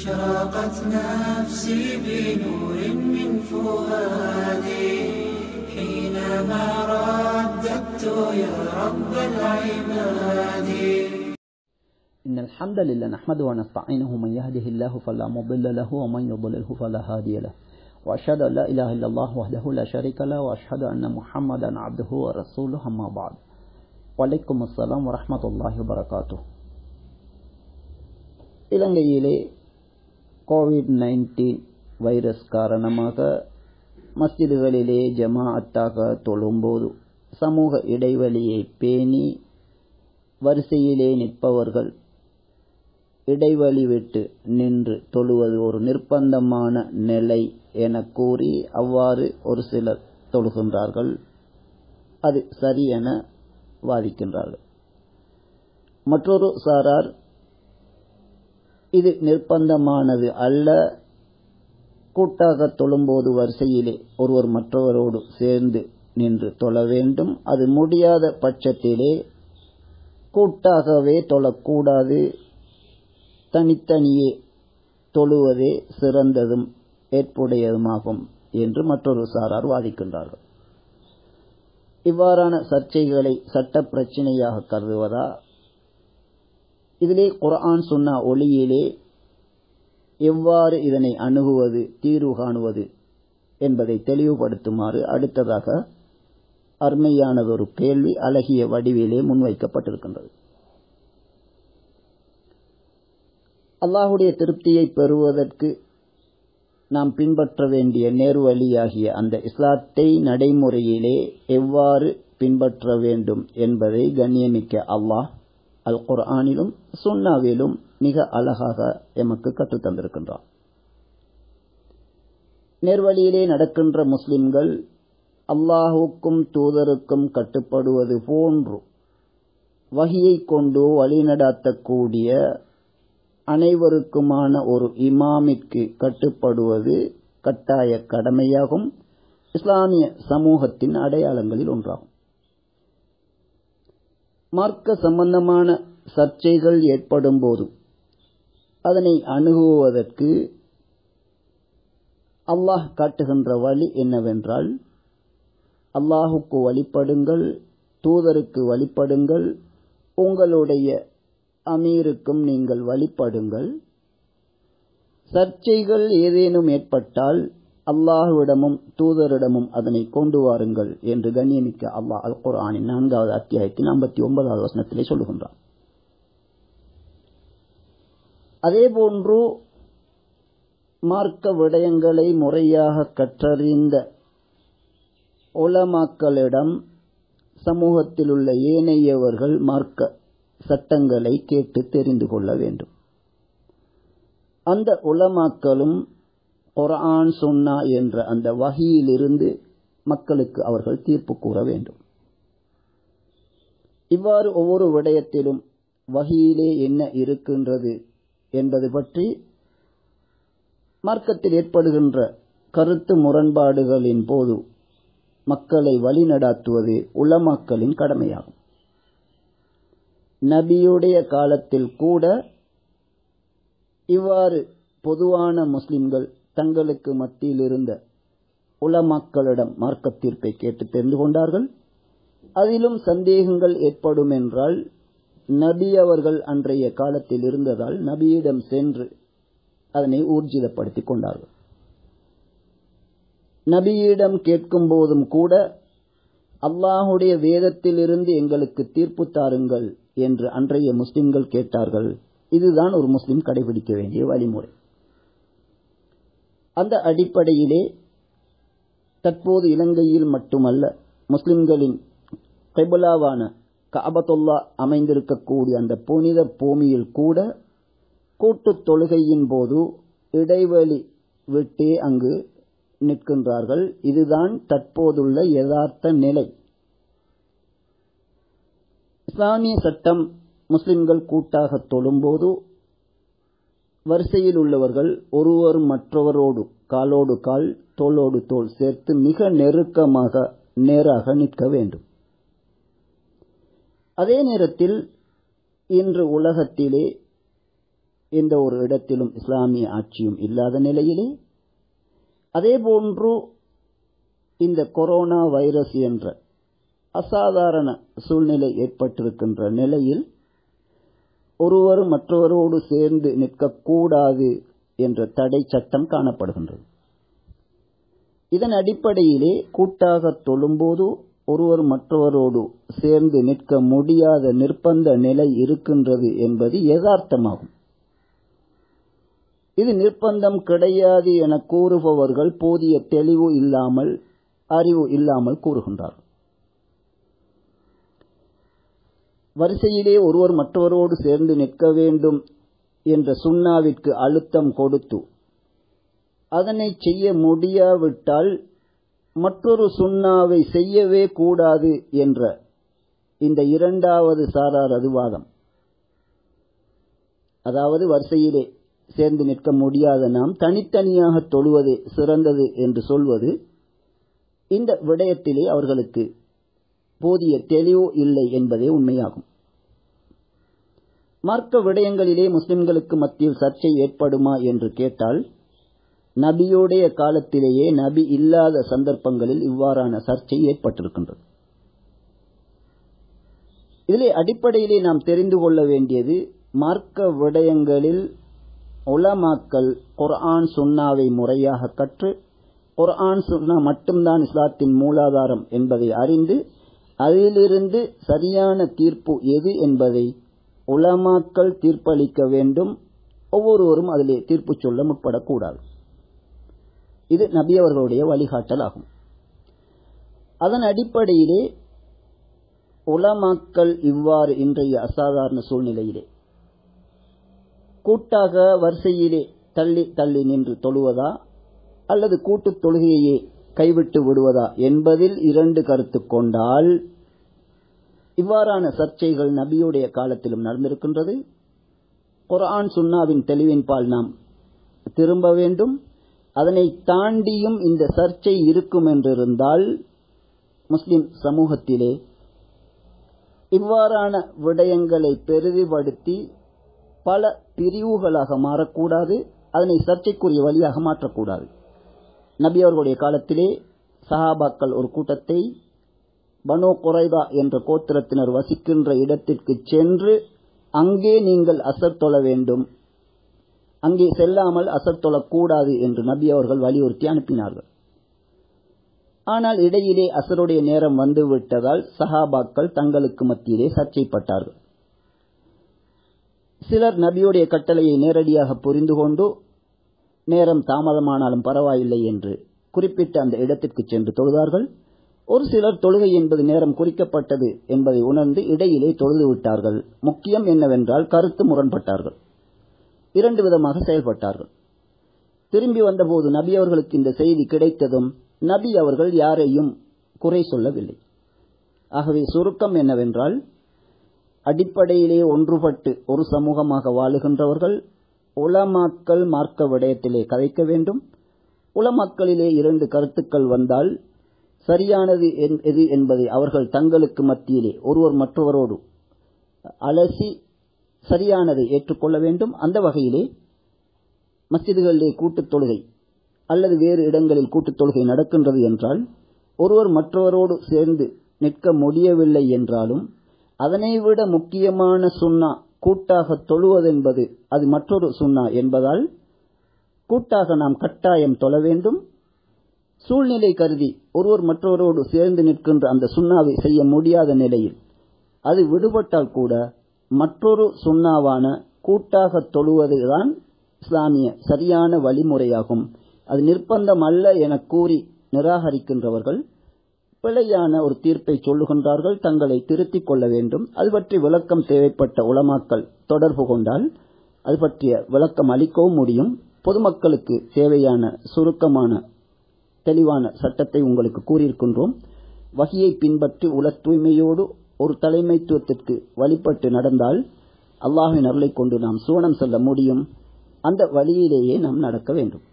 أشرقت نفسي بنور من فؤادي حينما رددت يا رب العباد إن الحمد لله نحمده ونستعينه من يهده الله فلا مضل له ومن يضلله فلا هادي له وأشهد أن لا إله إلا الله وحده لا شريك له وأشهد أن محمدا عبده ورسوله أما بعد وعليكم السلام ورحمة الله وبركاته இலங்கையிலே Covid nineteen virus காரணமாக மஸ்ஜிதுகளிலே ஜமாஅத்தாக தொழும்போது சமூக இடைவெளியை பேணி வரிசையிலே நிற்பவர்கள் இடைவெளி விட்டு நின்று தொழுவது ஒரு நிர்பந்தமான நிலை என கூறி அவ்வாறு ஒரு சிலர் தொழுகின்றார்கள் அது சரி என வாதிக்கின்றார்கள் மற்றொரு சாரார் இது நிர்பந்தமானது அல்ல கூட்டாக தொழும்போது வரிசையிலே ஒருவர் மற்றவரோடு சேர்ந்து நின்று தொழ வேண்டும் அது முடியாத பட்சத்திலே கூட்டாகவே தொழக்கூடாது தனித்தனியே தொழுவதே சிறந்ததும் ஏற்புடையதுமாகும் என்று மற்றொரு சாரார் வாதிக்கின்றார்கள் இவ்வாறான சர்ச்சைகளை சட்ட பிரச்சனையாக கருதுவதா இதிலே குர்ஆன் சொன்ன ஒளியிலே எவ்வாறு இதனை அணுகுவது தீர்வு காணுவது என்பதை தெளிவுபடுத்துமாறு அடுத்ததாக அருமையானதொரு கேள்வி அழகிய வடிவிலே முன்வைக்கப்பட்டிருக்கின்றது அல்லாஹுடைய திருப்தியை பெறுவதற்கு நாம் பின்பற்ற வேண்டிய நேர்வழியாகிய அந்த இஸ்லாத்தை நடைமுறையிலே எவ்வாறு பின்பற்ற வேண்டும் என்பதை கண்ணியமிக்க அல்லாஹ் அல் குர்ஆனிலும் சுன்னாவிலும் மிக அழகாக எமக்கு கற்றுத் தந்திருக்கின்றான் நேர்வழியிலே நடக்கின்ற முஸ்லிம்கள் அல்லாஹுக்கும் தூதருக்கும் கட்டுப்படுவது போன்று வகியை கொண்டு வழிநடாத்தக்கூடிய அனைவருக்குமான ஒரு இமாமிற்கு கட்டுப்படுவது கட்டாய கடமையாகும் இஸ்லாமிய சமூகத்தின் அடையாளங்களில் ஒன்றாகும் மார்க்க சம்பந்தமான சர்ச்சைகள் ஏற்படும் போது அதனை அணுகுவதற்கு அல்லாஹ் காட்டுகின்ற வழி என்னவென்றால் அல்லாஹுக்கு வழிபடுங்கள் தூதருக்கு வழிபடுங்கள் உங்களுடைய அமீருக்கும் நீங்கள் வழிபடுங்கள் சர்ச்சைகள் ஏதேனும் ஏற்பட்டால் அல்லாஹுவிடமும் தூதரிடமும் அதனை கொண்டு வாருங்கள் என்று கண்ணியமிக்க அல்லாஹ் அல் குர்ஆனின் நான்காவது அத்தியாயத்தின் ஐம்பத்தி ஒன்பதாவது வசனத்திலே சொல்லுகின்றார் அதேபோன்று மார்க்க விடயங்களை முறையாக கற்றறிந்த உலமாக்களிடம் சமூகத்தில் உள்ள ஏனையவர்கள் மார்க்க சட்டங்களை கேட்டு தெரிந்து கொள்ள வேண்டும் அந்த உலமாக்களும் குரான் சொன்னா என்ற அந்த வகையிலிருந்து மக்களுக்கு அவர்கள் தீர்ப்பு கூற வேண்டும் இவ்வாறு ஒவ்வொரு விடயத்திலும் வகையிலே என்ன இருக்கின்றது என்பது பற்றி மார்க்கத்தில் ஏற்படுகின்ற கருத்து முரண்பாடுகளின் போது மக்களை வழிநடாத்துவது உலமாக்களின் கடமையாகும் நபியுடைய காலத்தில் கூட இவ்வாறு பொதுவான முஸ்லிம்கள் தங்களுக்கு மத்தியில் இருந்த உலமாக்களிடம் மார்க்க தீர்ப்பை கேட்டு தெரிந்து கொண்டார்கள் அதிலும் சந்தேகங்கள் ஏற்படும் என்றால் நபி அவர்கள் அன்றைய காலத்தில் இருந்ததால் நபியிடம் சென்று அதனை ஊர்ஜிதப்படுத்திக் கொண்டார்கள் நபியிடம் கேட்கும் போதும் கூட அல்லாஹுடைய வேதத்திலிருந்து எங்களுக்கு தீர்ப்பு தாருங்கள் என்று அன்றைய முஸ்லிம்கள் கேட்டார்கள் இதுதான் ஒரு முஸ்லிம் கடைபிடிக்க வேண்டிய வழிமுறை அந்த அடிப்படையிலே தற்போது இலங்கையில் மட்டுமல்ல முஸ்லிம்களின் கெபுலாவான காபத்துல்லா அமைந்திருக்கக்கூடிய அந்த புனித பூமியில் கூட கூட்டுத் தொழுகையின் போது இடைவெளி விட்டே அங்கு நிற்கின்றார்கள் இதுதான் தற்போதுள்ள யதார்த்த நிலை இஸ்லாமிய சட்டம் முஸ்லிம்கள் கூட்டாக தொழும்போது வரிசையில் உள்ளவர்கள் ஒருவர் மற்றவரோடு காலோடு கால் தோளோடு தோள் சேர்த்து மிக நெருக்கமாக நேராக நிற்க வேண்டும் அதே நேரத்தில் இன்று உலகத்திலே எந்த ஒரு இடத்திலும் இஸ்லாமிய ஆட்சியும் இல்லாத நிலையிலே அதேபோன்று இந்த கொரோனா வைரஸ் என்ற அசாதாரண சூழ்நிலை ஏற்பட்டிருக்கின்ற நிலையில் ஒருவர் மற்றவரோடு சேர்ந்து நிற்கக்கூடாது என்ற தடை சட்டம் காணப்படுகின்றது இதன் அடிப்படையிலே கூட்டாக தொழும்போது ஒருவர் மற்றவரோடு சேர்ந்து நிற்க முடியாத நிர்பந்த நிலை இருக்கின்றது என்பது யதார்த்தமாகும் இது நிர்பந்தம் கிடையாது என கூறுபவர்கள் போதிய தெளிவு இல்லாமல் அறிவு இல்லாமல் கூறுகின்றார் வரிசையிலே ஒருவர் மற்றவரோடு சேர்ந்து நிற்க வேண்டும் என்ற சுண்ணாவிற்கு அழுத்தம் கொடுத்து அதனை செய்ய முடியாவிட்டால் மற்றொரு சுண்ணாவை செய்யவே கூடாது என்ற இந்த இரண்டாவது சாரார் அதுவாதம் அதாவது வரிசையிலே சேர்ந்து நிற்க முடியாத நாம் தனித்தனியாக தொழுவதே சிறந்தது என்று சொல்வது இந்த விடயத்திலே அவர்களுக்கு போதிய தெளிவு இல்லை என்பதே உண்மையாகும் மார்க்க விடயங்களிலே முஸ்லிம்களுக்கு மத்தியில் சர்ச்சை ஏற்படுமா என்று கேட்டால் நபியோடைய காலத்திலேயே நபி இல்லாத சந்தர்ப்பங்களில் இவ்வாறான சர்ச்சை ஏற்பட்டிருக்கின்றது இதிலே அடிப்படையிலே நாம் தெரிந்து கொள்ள வேண்டியது மார்க்க விடயங்களில் உலமாக்கல் குர்ஆன் சுன்னாவை முறையாக கற்று குர்ஆன் சுன்னா மட்டும்தான் இஸ்லாத்தின் மூலாதாரம் என்பதை அறிந்து அதிலிருந்து சரியான தீர்ப்பு எது என்பதை உலமாக்கள் தீர்ப்பளிக்க வேண்டும் ஒவ்வொருவரும் அதிலே தீர்ப்பு சொல்ல முற்படக்கூடாது இது நபி அவர்களுடைய வழிகாட்டல் ஆகும் அதன் அடிப்படையிலே உலமாக்கள் இவ்வாறு இன்றைய அசாதாரண சூழ்நிலையிலே கூட்டாக வரிசையிலே தள்ளி தள்ளி நின்று தொழுவதா அல்லது கூட்டு தொழுகையே கைவிட்டு விடுவதா என்பதில் இரண்டு கருத்து கொண்டால் இவ்வாறான சர்ச்சைகள் நபியுடைய காலத்திலும் நடந்திருக்கின்றது குர்ஆன் சுன்னாவின் தெளிவின் பால் நாம் திரும்ப வேண்டும் அதனை தாண்டியும் இந்த சர்ச்சை இருக்கும் என்றிருந்தால் முஸ்லிம் சமூகத்திலே இவ்வாறான விடயங்களை பெரிதுபடுத்தி பல பிரிவுகளாக மாறக்கூடாது அதனை சர்ச்சைக்குரிய வழியாக மாற்றக்கூடாது நபி அவர்களுடைய காலத்திலே சஹாபாக்கள் ஒரு கூட்டத்தை பனோ குறைதா என்ற கோத்திரத்தினர் வசிக்கின்ற இடத்திற்கு சென்று அங்கே நீங்கள் அசர் தொழ வேண்டும் அங்கே செல்லாமல் அசர் தொழக்கூடாது என்று நபி அவர்கள் வலியுறுத்தி அனுப்பினார்கள் ஆனால் இடையிலே அசருடைய நேரம் வந்துவிட்டதால் சஹாபாக்கள் தங்களுக்கு மத்தியிலே சர்ச்சைப்பட்டார்கள் சிலர் நபியுடைய கட்டளையை நேரடியாக புரிந்து கொண்டு நேரம் தாமதமானாலும் பரவாயில்லை என்று குறிப்பிட்ட அந்த இடத்திற்கு சென்று தொழுதார்கள் ஒரு சிலர் தொழுகை என்பது நேரம் குறிக்கப்பட்டது என்பதை உணர்ந்து இடையிலே தொழுது விட்டார்கள் முக்கியம் என்னவென்றால் கருத்து முரண்பட்டார்கள் இரண்டு விதமாக செயல்பட்டார்கள் திரும்பி வந்தபோது நபி அவர்களுக்கு இந்த செய்தி கிடைத்ததும் நபி அவர்கள் யாரையும் குறை சொல்லவில்லை ஆகவே சுருக்கம் என்னவென்றால் அடிப்படையிலே ஒன்றுபட்டு ஒரு சமூகமாக வாழுகின்றவர்கள் உலமாக்கள் மார்க்க விடயத்திலே கதைக்க வேண்டும் உலமாக்களிலே இரண்டு கருத்துக்கள் வந்தால் சரியானது எது என்பதை அவர்கள் தங்களுக்கு மத்தியிலே ஒருவர் மற்றவரோடு அலசி சரியானதை ஏற்றுக்கொள்ள வேண்டும் அந்த வகையிலே மஸ்ஜிதுகளிலே கூட்டுத் தொழுகை அல்லது வேறு இடங்களில் கூட்டுத் தொழுகை நடக்கின்றது என்றால் ஒருவர் மற்றவரோடு சேர்ந்து நிற்க முடியவில்லை என்றாலும் அதனை விட முக்கியமான சுண்ணா கூட்டாக தொழுவதென்பது அது மற்றொரு சுண்ணா என்பதால் கூட்டாக நாம் கட்டாயம் தொழ வேண்டும் சூழ்நிலை கருதி ஒருவர் மற்றவரோடு சேர்ந்து நிற்கின்ற அந்த சுண்ணாவை செய்ய முடியாத நிலையில் அது விடுபட்டால் கூட மற்றொரு சுண்ணாவான கூட்டாக தொழுவதுதான் இஸ்லாமிய சரியான வழிமுறையாகும் அது நிர்பந்தம் அல்ல என கூறி நிராகரிக்கின்றவர்கள் பிழையான ஒரு தீர்ப்பை சொல்லுகின்றார்கள் தங்களை திருத்திக் கொள்ள வேண்டும் அது பற்றி விளக்கம் தேவைப்பட்ட உளமாக்கல் தொடர்பு கொண்டால் அது பற்றிய விளக்கம் அளிக்கவும் முடியும் பொதுமக்களுக்கு தேவையான சுருக்கமான தெளிவான சட்டத்தை உங்களுக்கு கூறியிருக்கின்றோம் வகையை பின்பற்றி உல தூய்மையோடு ஒரு தலைமைத்துவத்திற்கு வழிபட்டு நடந்தால் அல்லாஹின் அருளை கொண்டு நாம் சூனம் செல்ல முடியும் அந்த வழியிலேயே நாம் நடக்க வேண்டும்